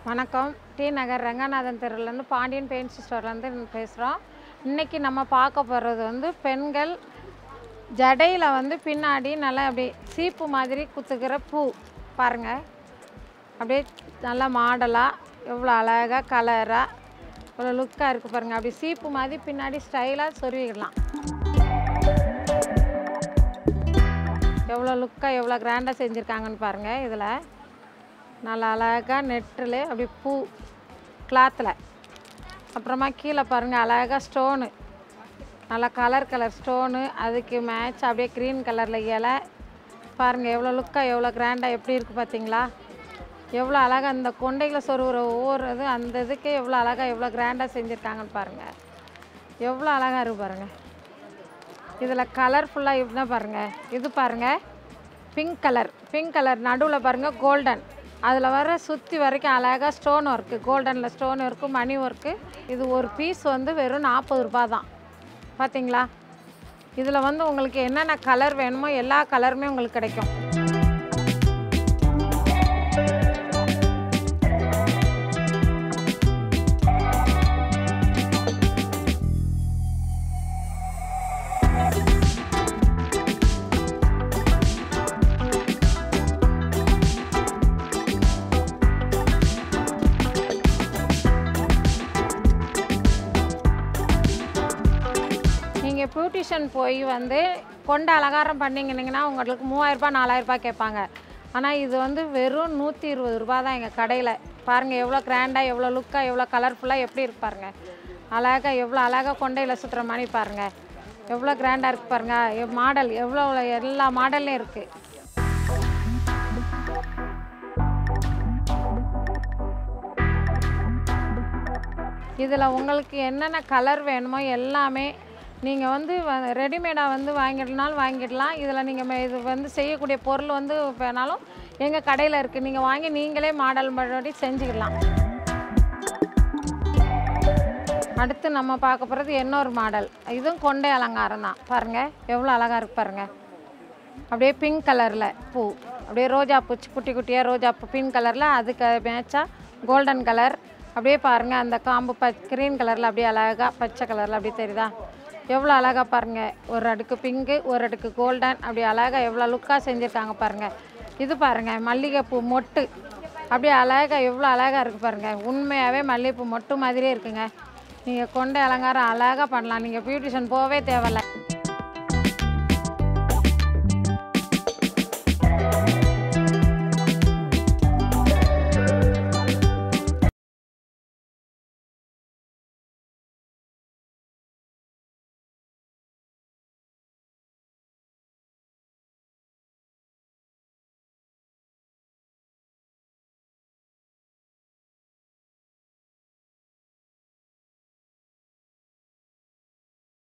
வணக்கம் டி நகர் ரங்கநாதன் தெருவுலேருந்து பாண்டியன் பெயிண்ட் ஸ்டோர்லேருந்து பேசுகிறோம் இன்றைக்கி நம்ம பார்க்க போகிறது வந்து பெண்கள் ஜடையில் வந்து பின்னாடி நல்லா அப்படியே சீப்பு மாதிரி குத்துக்கிற பூ பாருங்கள் அப்படியே நல்லா மாடலாக எவ்வளோ அழகாக கலராக இவ்வளோ லுக்காக இருக்குது பாருங்கள் அப்படி சீப்பு மாதிரி பின்னாடி ஸ்டைலாக சொருவிடலாம் எவ்வளோ லுக்காக எவ்வளோ கிராண்டாக செஞ்சுருக்காங்கன்னு பாருங்கள் இதில் நல்லா அழகாக நெட்டில் அப்படி பூ கிளாத்தில் அப்புறமா கீழே பாருங்கள் அழகாக ஸ்டோனு நல்லா கலர் கலர் ஸ்டோனு அதுக்கு மேட்ச் அப்படியே க்ரீன் கலரில் இலை பாருங்கள் எவ்வளோ லுக்காக எவ்வளோ கிராண்டாக எப்படி இருக்குது பார்த்தீங்களா எவ்வளோ அழகாக அந்த கொண்டைகளை சொருகிற ஒவ்வொரு இது அந்த இதுக்கு எவ்வளோ அழகாக எவ்வளோ கிராண்டாக செஞ்சுருக்காங்கன்னு பாருங்கள் எவ்வளோ அழகாக இருக்கு பாருங்கள் இதில் கலர்ஃபுல்லாக இப்படின்னா பாருங்கள் இது பாருங்கள் பிங்க் கலர் பிங்க் கலர் நடுவில் பாருங்கள் கோல்டன் அதில் வர சுற்றி வரைக்கும் அழகாக ஸ்டோன் ஒர்க்கு கோல்டனில் ஸ்டோன் ஒர்க்கு மணி ஒர்க்கு இது ஒரு பீஸ் வந்து வெறும் நாற்பது ரூபா தான் பார்த்தீங்களா இதில் வந்து உங்களுக்கு என்னென்ன கலர் வேணுமோ எல்லா கலருமே உங்களுக்கு கிடைக்கும் நீங்கள் பியூட்டிஷியன் போய் வந்து கொண்ட அலங்காரம் பண்ணிங்கன்னா உங்களுக்கு மூவாயிரரூபா நாலாயிரரூபா கேட்பாங்க ஆனால் இது வந்து வெறும் நூற்றி இருபது ரூபா தான் எங்கள் கடையில் பாருங்கள் எவ்வளோ கிராண்டாக எவ்வளோ லுக்காக எவ்வளோ கலர்ஃபுல்லாக எப்படி இருக்கு பாருங்க அழகாக எவ்வளோ அழகாக கொண்டையில் சுற்றுற மாதிரி பாருங்கள் எவ்வளோ கிராண்டாக இருக்குது பாருங்கள் மாடல் எவ்வளோ எல்லா மாடல்லையும் இருக்குது இதில் உங்களுக்கு என்னென்ன கலர் வேணுமோ எல்லாமே நீங்கள் வந்து ரெடிமேடாக வந்து வாங்கிடனாலும் வாங்கிடலாம் இதில் நீங்கள் இது வந்து செய்யக்கூடிய பொருள் வந்து வேணாலும் எங்கள் கடையில் இருக்குது நீங்கள் வாங்கி நீங்களே மாடல் படி செஞ்சுக்கலாம் அடுத்து நம்ம பார்க்க போகிறது இன்னொரு மாடல் இதுவும் கொண்டை அலங்காரம் தான் பாருங்கள் எவ்வளோ அழகாக இருக்கு பாருங்கள் அப்படியே பிங்க் கலரில் பூ அப்படியே ரோஜா பூ குட்டி குட்டியாக ரோஜா பூ பிங்க் கலரில் அதுக்கு மேட்சாக கோல்டன் கலர் அப்படியே பாருங்கள் அந்த காம்பு ப க்ரீன் கலரில் அப்படியே அழகாக பச்சை கலரில் அப்படியே தெரியுதா எவ்வளோ அழகாக பாருங்கள் ஒரு அடுக்கு பிங்க்கு ஒரு அடுக்கு கோல்டன் அப்படி அழகாக எவ்வளோ லுக்காக செஞ்சுருக்காங்க பாருங்கள் இது பாருங்கள் மல்லிகைப்பூ மொட்டு அப்படியே அழகாக எவ்வளோ அழகாக இருக்குது பாருங்கள் உண்மையாகவே மல்லிகைப்பூ மொட்டு மாதிரியே இருக்குங்க நீங்கள் கொண்டை அலங்காரம் அழகாக பண்ணலாம் நீங்கள் பியூட்டிஷியன் போகவே தேவையில்ல